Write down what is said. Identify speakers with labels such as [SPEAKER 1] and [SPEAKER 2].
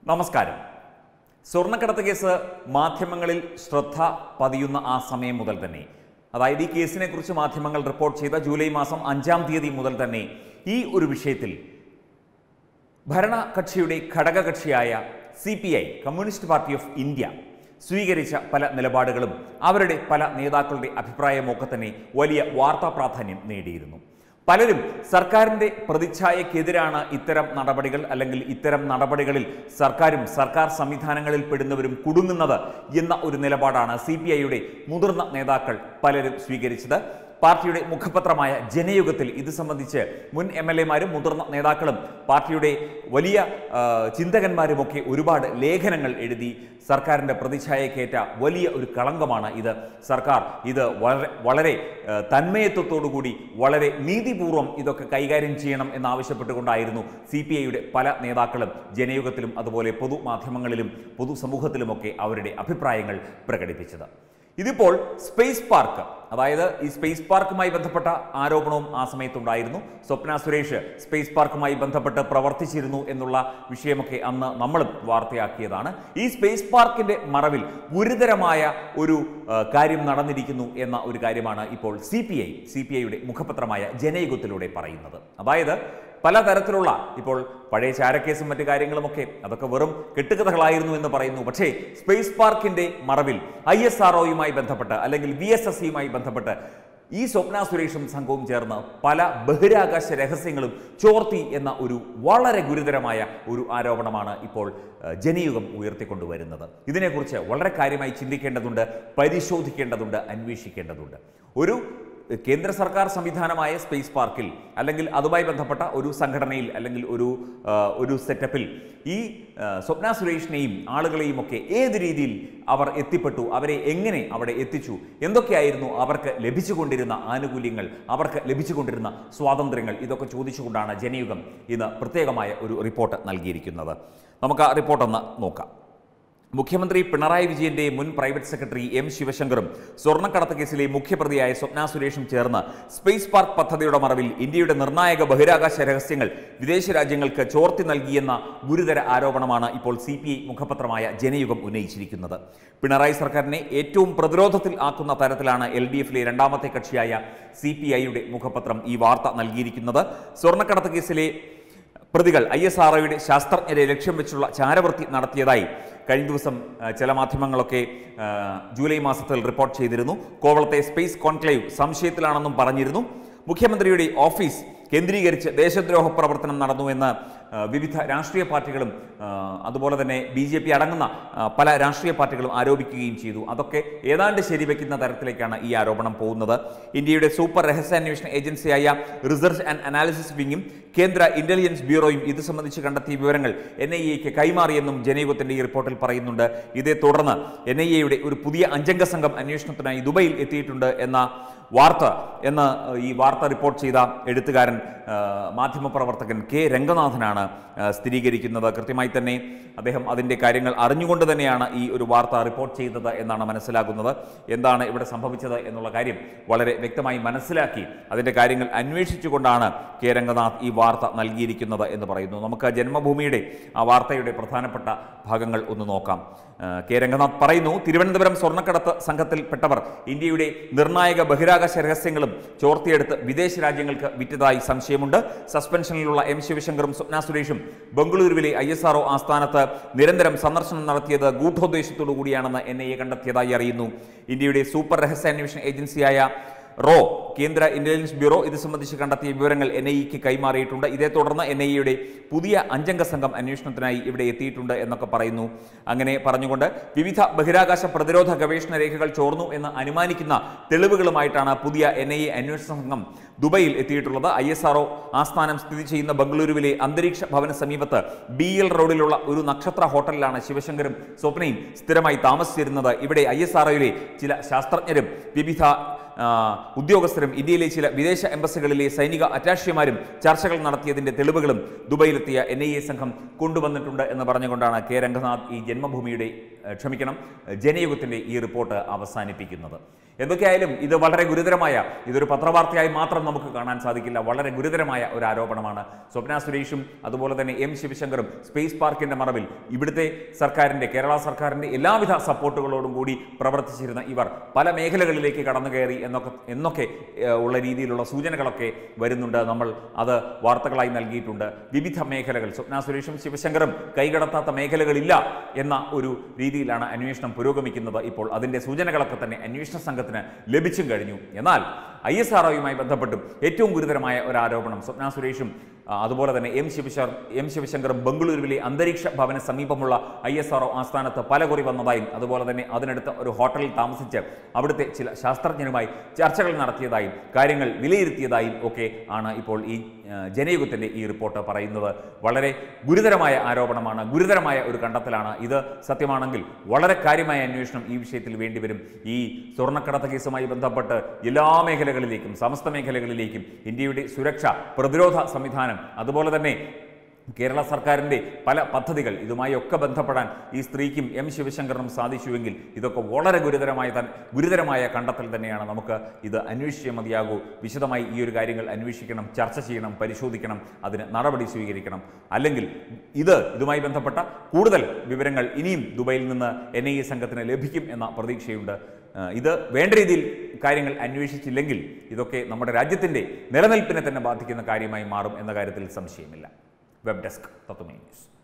[SPEAKER 1] നമസ്കാരം സ്വർണ്ണക്കടത്ത് കേസ് മാധ്യമങ്ങളിൽ ശ്രദ്ധ പതിയുന്ന ആ സമയം മുതൽ തന്നെ അതായത് ഈ കേസിനെ കുറിച്ച് മാധ്യമങ്ങൾ റിപ്പോർട്ട് ചെയ്ത ജൂലൈ മാസം അഞ്ചാം തീയതി മുതൽ തന്നെ ഈ ഒരു വിഷയത്തിൽ ഭരണകക്ഷിയുടെ ഘടകകക്ഷിയായ C P I Communist Party of India സ്വീകരിച്ച പല നിലപാടുകളും അവരുടെ പല നേതാക്കളുടെ അഭിപ്രായമൊക്കെ തന്നെ വലിയ വാർത്താ പ്രാധാന്യം നേടിയിരുന്നു പലരും സർക്കാരിൻ്റെ പ്രതിച്ഛായക്കെതിരാണ് ഇത്തരം നടപടികൾ അല്ലെങ്കിൽ ഇത്തരം നടപടികളിൽ സർക്കാരും സർക്കാർ സംവിധാനങ്ങളിൽ പെടുന്നവരും കുടുങ്ങുന്നത് എന്ന ഒരു നിലപാടാണ് സി പി ഐയുടെ മുതിർന്ന നേതാക്കൾ പലരും സ്വീകരിച്ചത് പാർട്ടിയുടെ മുഖപത്രമായ ജനയുഗത്തിൽ ഇത് സംബന്ധിച്ച് മുൻ എം എൽ എമാരും മുതിർന്ന നേതാക്കളും പാർട്ടിയുടെ വലിയ ആ, ചിന്തകന്മാരുമൊക്കെ ഒരുപാട് ലേഖനങ്ങൾ എഴുതി സർക്കാരിൻ്റെ പ്രതിച്ഛായക്കേറ്റ വലിയ ഒരു കളങ്കമാണ് ഇത് സർക്കാർ ഇത് വളരെ വളരെ ആ, തന്മയത്വത്തോടുകൂടി വളരെ നീതിപൂർവ്വം ഇതൊക്കെ കൈകാര്യം ചെയ്യണം എന്നാവശ്യപ്പെട്ടുകൊണ്ടായിരുന്നു സി പി ഐയുടെ പല നേതാക്കളും ജനയുഗത്തിലും അതുപോലെ പൊതുമാധ്യമങ്ങളിലും പൊതുസമൂഹത്തിലുമൊക്കെ അവരുടെ അഭിപ്രായങ്ങൾ പ്രകടിപ്പിച്ചത് ഇതിപ്പോൾ സ്പേസ് പാർക്ക് അതായത് ഈ സ്പേസ് പാർക്കുമായി ബന്ധപ്പെട്ട ആരോപണവും ആ സമയത്തുണ്ടായിരുന്നു സ്വപ്ന സുരേഷ് സ്പേസ് പാർക്കുമായി ബന്ധപ്പെട്ട് പ്രവർത്തിച്ചിരുന്നു എന്നുള്ള വിഷയമൊക്കെ അന്ന് നമ്മളും വാർത്തയാക്കിയതാണ് ഈ സ്പേസ് പാർക്കിന്റെ മറവിൽ ഗുരുതരമായ ഒരു ആ, കാര്യം നടന്നിരിക്കുന്നു എന്ന ഒരു കാര്യമാണ് ഇപ്പോൾ C P I C P ഐയുടെ മുഖപത്രമായ ജനയുഗത്തിലൂടെ പറയുന്നത് അതായത് പലതരത്തിലുള്ള ഇപ്പോൾ പഴയ ചാരക്കേസും മറ്റു കാര്യങ്ങളുമൊക്കെ അതൊക്കെ വെറും കെട്ടുകഥകളായിരുന്നു എന്ന് പറയുന്നു പക്ഷേ സ്പേസ് പാർക്കിന്റെ മറവിൽ ഐ എസ് ആർ ബന്ധപ്പെട്ട് അല്ലെങ്കിൽ വി എസ് എസ് സിയുമായി ബന്ധപ്പെട്ട് ഈ സ്വപ്ന സുരേഷും സംഘവും ചേർന്ന് പല ബഹിരാകാശ രഹസ്യങ്ങളും ചോർത്തി എന്ന ഒരു വളരെ ഗുരുതരമായ ഒരു ആരോപണമാണ് ഇപ്പോൾ ഏഹ്, ജനയുഗം ഉയർത്തിക്കൊണ്ടുവരുന്നത് ഇതിനെക്കുറിച്ച് വളരെ കാര്യമായി ചിന്തിക്കേണ്ടതുണ്ട് പരിശോധിക്കേണ്ടതുണ്ട് അന്വേഷിക്കേണ്ടതുണ്ട് ഒരു കേന്ദ്ര സർക്കാർ സംവിധാനമായ സ്പേസ് പാർക്കിൽ അല്ലെങ്കിൽ അതുമായി ബന്ധപ്പെട്ട ഒരു സംഘടനയിൽ അല്ലെങ്കിൽ ഒരു ആ, ഒരു സെറ്റപ്പിൽ ഈ ആ, സ്വപ്ന സുരേഷിനെയും ആളുകളെയും ഒക്കെ ഏത് രീതിയിൽ അവർ എത്തിപ്പെട്ടു അവരെ എങ്ങനെ അവിടെ എത്തിച്ചു എന്തൊക്കെയായിരുന്നു അവർക്ക് ലഭിച്ചുകൊണ്ടിരുന്ന ആനുകൂല്യങ്ങൾ അവർക്ക് ലഭിച്ചുകൊണ്ടിരുന്ന സ്വാതന്ത്ര്യങ്ങൾ ഇതൊക്കെ ചോദിച്ചുകൊണ്ടാണ് ജനയുഗം ഇന്ന് പ്രത്യേകമായ ഒരു റിപ്പോർട്ട് നൽകിയിരിക്കുന്നത് നമുക്ക് ആ റിപ്പോർട്ടൊന്ന് നോക്കാം മുഖ്യമന്ത്രി പിണറായി വിജയന്റെ മുൻ പ്രൈവറ്റ് സെക്രട്ടറി എം ശിവശങ്കറും സ്വർണ്ണക്കടത്ത് കേസിലെ മുഖ്യപ്രതിയായ സ്വപ്ന സുരേഷും ചേർന്ന് സ്പേസ് പാർക്ക് പദ്ധതിയുടെ മറവിൽ ഇന്ത്യയുടെ നിർണായക ബഹിരാകാശ രഹസ്യങ്ങൾ വിദേശ രാജ്യങ്ങൾക്ക് ചോർത്തി നൽകിയെന്ന ഗുരുതര ആരോപണമാണ് ഇപ്പോൾ സി പി ഐ മുഖപത്രമായ ജനയുഗം ഉന്നയിച്ചിരിക്കുന്നത് പിണറായി സർക്കാരിനെ ഏറ്റവും പ്രതിരോധത്തിൽ ആക്കുന്ന തരത്തിലാണ് എൽ ഡി എഫിലെ രണ്ടാമത്തെ കക്ഷിയായ സി പി ഐയുടെ മുഖപത്രം ഈ വാർത്ത നൽകിയിരിക്കുന്നത് സ്വർണ്ണക്കടത്ത് കേസിലെ പ്രതികൾ ഐ എസ് ആർ ശാസ്ത്രജ്ഞരെ ലക്ഷ്യം വെച്ചുള്ള ചാരവൃത്തി നടത്തിയതായി കഴിഞ്ഞ ദിവസം ആ, ചില മാധ്യമങ്ങളൊക്കെ ആ, ജൂലൈ മാസത്തിൽ റിപ്പോർട്ട് ചെയ്തിരുന്നു കോവളത്തെ സ്പേസ് കോൺക്ലേവ് സംശയത്തിലാണെന്നും പറഞ്ഞിരുന്നു മുഖ്യമന്ത്രിയുടെ ഓഫീസ് കേന്ദ്രീകരിച്ച് ദേശദ്രോഹ പ്രവർത്തനം നടന്നുവെന്ന് ആ, വിവിധ രാഷ്ട്രീയ പാർട്ടികളും ആ, അതുപോലെ തന്നെ ബി ജെ പി അടങ്ങുന്ന ആ, പല രാഷ്ട്രീയ പാർട്ടികളും ആരോപിക്കുകയും ചെയ്തു അതൊക്കെ ഏതാണ്ട് ശരിവെക്കുന്ന തരത്തിലേക്കാണ് ഈ ആരോപണം പോകുന്നത് ഇന്ത്യയുടെ സൂപ്പർ രഹസ്യാന്വേഷണ ഏജൻസിയായ റിസർച്ച് ആൻഡ് അനാലിസിസ് വിങ്ങും കേന്ദ്ര ഇന്റലിജൻസ് ബ്യൂറോയും ഇത് സംബന്ധിച്ച് കണ്ടെത്തിയ വിവരങ്ങൾ എൻ ഐ എക്ക് കൈമാറിയെന്നും ജനയുഗത്തിന്റെ ഈ റിപ്പോർട്ടിൽ പറയുന്നുണ്ട് ഇതേ തുടർന്ന് എൻ ഐ എയുടെ ഒരു പുതിയ അഞ്ചംഗ സംഘം അന്വേഷണത്തിനായി ദുബൈയിൽ എത്തിയിട്ടുണ്ട് എന്ന വാർത്ത എന്ന് ഈ വാർത്ത റിപ്പോർട്ട് ചെയ്ത എഴുത്തുകാരൻ ആ, മാധ്യമപ്രവർത്തകൻ കെ രംഗനാഥനാണ് ആ, സ്ഥിരീകരിക്കുന്നത് കൃത്യമായി തന്നെ അദ്ദേഹം അതിൻ്റെ കാര്യങ്ങൾ അറിഞ്ഞുകൊണ്ട് തന്നെയാണ് ഈ ഒരു വാർത്ത റിപ്പോർട്ട് ചെയ്തത് എന്നാണ് മനസ്സിലാകുന്നത് എന്താണ് ഇവിടെ സംഭവിച്ചത് എന്നുള്ള കാര്യം വളരെ വ്യക്തമായി മനസ്സിലാക്കി അതിൻ്റെ കാര്യങ്ങൾ അന്വേഷിച്ചുകൊണ്ടാണ് കെ രംഗനാഥ് ഈ വാർത്ത നൽകിയിരിക്കുന്നത് എന്ന് പറയുന്നു നമുക്ക് ജന്മഭൂമിയുടെ ആ വാർത്തയുടെ പ്രധാനപ്പെട്ട ഭാഗങ്ങൾ ഒന്ന് നോക്കാം ആ, കെ രംഗനാഥ് പറയുന്നു തിരുവനന്തപുരം സ്വർണ്ണക്കടത്ത് സംഘത്തിൽപ്പെട്ടവർ ഇന്ത്യയുടെ നിർണായക ബഹിരാകാശ രഹസ്യങ്ങളും ചോർത്തിയെടുത്ത് വിദേശ രാജ്യങ്ങൾക്ക് വിറ്റതായി സംശയമുണ്ട് സസ്പെൻഷനിലുള്ള എം ശിവശങ്കറും സ്വപ്ന സുരേഷും ബംഗളൂരുവിലെ ഐ എസ് ആർഒ ആസ്ഥാനത്ത് നിരന്തരം സന്ദർശനം നടത്തിയത് ഗൂഢോദ്ദേശത്തോടു കൂടിയാണെന്ന് എൻ ഐ എ കണ്ടെത്തിയതായി അറിയുന്നു ഇന്ത്യയുടെ സൂപ്പർ രഹസ്യാന്വേഷണ ഏജൻസിയായ റോ കേന്ദ്ര ഇന്റലിജൻസ് ബ്യൂറോ ഇത് സംബന്ധിച്ച് കണ്ടെത്തിയ വിവരങ്ങൾ എൻ ഐ ഇക്ക് കൈമാറിയിട്ടുണ്ട് ഇതേ തുടർന്ന് എൻ ഐ എയുടെ പുതിയ അഞ്ചംഗ സംഘം അന്വേഷണത്തിനായി ഇവിടെ എത്തിയിട്ടുണ്ട് എന്നൊക്കെ പറയുന്നു അങ്ങനെ പറഞ്ഞുകൊണ്ട് വിവിധ ബഹിരാകാശ പ്രതിരോധ ഗവേഷണ രേഖകൾ ചോർന്നു എന്ന് അനുമാനിക്കുന്ന തെളിവുകളുമായിട്ടാണ് പുതിയ എൻ ഐ എ അന്വേഷണ സംഘം ദുബൈയിൽ എത്തിയിട്ടുള്ളത് ഐ എസ് ആർഒ ആസ്ഥാനം സ്ഥിതി ചെയ്യുന്ന ബംഗളൂരുവിലെ അന്തരീക്ഷ ഭവന സമീപത്ത് ബി എൽ റോഡിലുള്ള ഒരു നക്ഷത്ര ഹോട്ടലിലാണ് ശിവശങ്കറും സ്വപ്നയും സ്ഥിരമായി താമസിച്ചിരുന്നത് ഇവിടെ ഐ എസ് ആർഒയിലെ ചില ശാസ്ത്രജ്ഞരും വിവിധ ആ, ഉദ്യോഗസ്ഥരും ഇന്ത്യയിലെ ചില വിദേശ എംബസികളിലെ സൈനിക അറ്റാഷിയമാരും ചർച്ചകൾ നടത്തിയതിന്റെ തെളിവുകളും ദുബൈയിലെത്തിയ എൻ ഐ എ സംഘം കൊണ്ടുവന്നിട്ടുണ്ട് എന്ന് പറഞ്ഞുകൊണ്ടാണ് കെ രംഗനാഥ് ഈ ജന്മഭൂമിയുടെ ഏഹ്, ക്ഷമിക്കണം ജനയുഗത്തിന്റെ ഈ റിപ്പോർട്ട് അവസാനിപ്പിക്കുന്നത് എന്തൊക്കെയായാലും ഇത് വളരെ ഗുരുതരമായ ഇതൊരു പത്രവാർത്തയായി മാത്രം നമുക്ക് കാണാൻ സാധിക്കില്ല വളരെ ഗുരുതരമായ ഒരു ആരോപണമാണ് സ്വപ്ന സുരേഷും അതുപോലെ തന്നെ എം ശിവശങ്കറും സ്പേസ് പാർക്കിന്റെ മറവിൽ ഇവിടുത്തെ സർക്കാരിന്റെ കേരള സർക്കാരിന്റെ എല്ലാവിധ സപ്പോർട്ടുകളോടും കൂടി പ്രവർത്തിച്ചിരുന്ന ഇവർ പല മേഖലകളിലേക്ക് കടന്നു കയറി എന്നൊക്കെ എന്നൊക്കെ ഏഹ്, ഉള്ള രീതിയിലുള്ള സൂചനകളൊക്കെ വരുന്നുണ്ട് നമ്മൾ അത് വാർത്തകളായി നൽകിയിട്ടുണ്ട് വിവിധ മേഖലകൾ സ്വപ്ന സുരേഷും ശിവശങ്കറും കൈകടത്താത്ത മേഖലകളില്ല എന്ന ഒരു രീതിയിലാണ് അന്വേഷണം പുരോഗമിക്കുന്നത് ഇപ്പോൾ അതിന്റെ സൂചനകളൊക്കെ തന്നെ അന്വേഷണ സംഘത്തിന് ലഭിച്ചും കഴിഞ്ഞു എന്നാൽ ഐ എസ് ആർ ബന്ധപ്പെട്ടും ഏറ്റവും ഗുരുതരമായ ഒരു ആരോപണം സ്വപ്ന സുരേഷും ആ, അതുപോലെ തന്നെ എം ശിവശർ എം ശിവശങ്കറും ബംഗളൂരുവിലെ അന്തരീക്ഷ ഭവന സമീപമുള്ള ഐ എസ് ആർ ആസ്ഥാനത്ത് പലകുറി വന്നതായും അതുപോലെ തന്നെ അതിനടുത്ത് ഒരു ഹോട്ടലിൽ താമസിച്ച് അവിടുത്തെ ചില ശാസ്ത്രജ്ഞരുമായി ചർച്ചകൾ നടത്തിയതായും കാര്യങ്ങൾ വിലയിരുത്തിയതായും ഒക്കെ ആണ് ഇപ്പോൾ ഈ ആ, ജനയുഗത്തിൻ്റെ ഈ റിപ്പോർട്ട് പറയുന്നത് വളരെ ഗുരുതരമായ ആരോപണമാണ് ഗുരുതരമായ ഒരു കണ്ടെത്തലാണ് ഇത് സത്യമാണെങ്കിൽ വളരെ കാര്യമായ അന്വേഷണം ഈ വിഷയത്തിൽ വേണ്ടിവരും ഈ സ്വർണ്ണക്കടത്ത് കേസുമായി ബന്ധപ്പെട്ട് എല്ലാ മേഖലകളിലേക്കും സമസ്ത മേഖലകളിലേക്കും ഇന്ത്യയുടെ സുരക്ഷ പ്രതിരോധ സംവിധാനം അതുപോലെ തന്നെ കേരള സർക്കാരിൻ്റെ പല പദ്ധതികൾ ഇതുമായി ഒക്കെ ബന്ധപ്പെടാൻ ഈ സ്ത്രീക്കും എം ശിവശങ്കറിനും സാധിച്ചുവെങ്കിൽ ഇതൊക്കെ വളരെ ഗുരുതരമായ തൻ ഗുരുതരമായ കണ്ടെത്തൽ തന്നെയാണ് നമുക്ക് ഇത് അന്വേഷിച്ചേ മതിയാകൂ വിശദമായി ഈ ഒരു കാര്യങ്ങൾ അന്വേഷിക്കണം ചർച്ച ചെയ്യണം പരിശോധിക്കണം അതിന് നടപടി സ്വീകരിക്കണം അല്ലെങ്കിൽ ഇത് ഇതുമായി ബന്ധപ്പെട്ട കൂടുതൽ വിവരങ്ങൾ ഇനിയും ദുബൈയിൽ നിന്ന് എൻ ഐ എ സംഘത്തിന് ലഭിക്കും എന്ന പ്രതീക്ഷയുണ്ട് ആ, ഇത് വേണ്ട രീതിയിൽ കാര്യങ്ങൾ അന്വേഷിച്ചില്ലെങ്കിൽ ഇതൊക്കെ നമ്മുടെ രാജ്യത്തിൻ്റെ നിലനിൽപ്പിനെ തന്നെ ബാധിക്കുന്ന കാര്യമായി മാറും എന്ന കാര്യത്തിൽ സംശയമില്ല വെബ് ഡെസ്ക് തത്വമേ ന്യൂസ്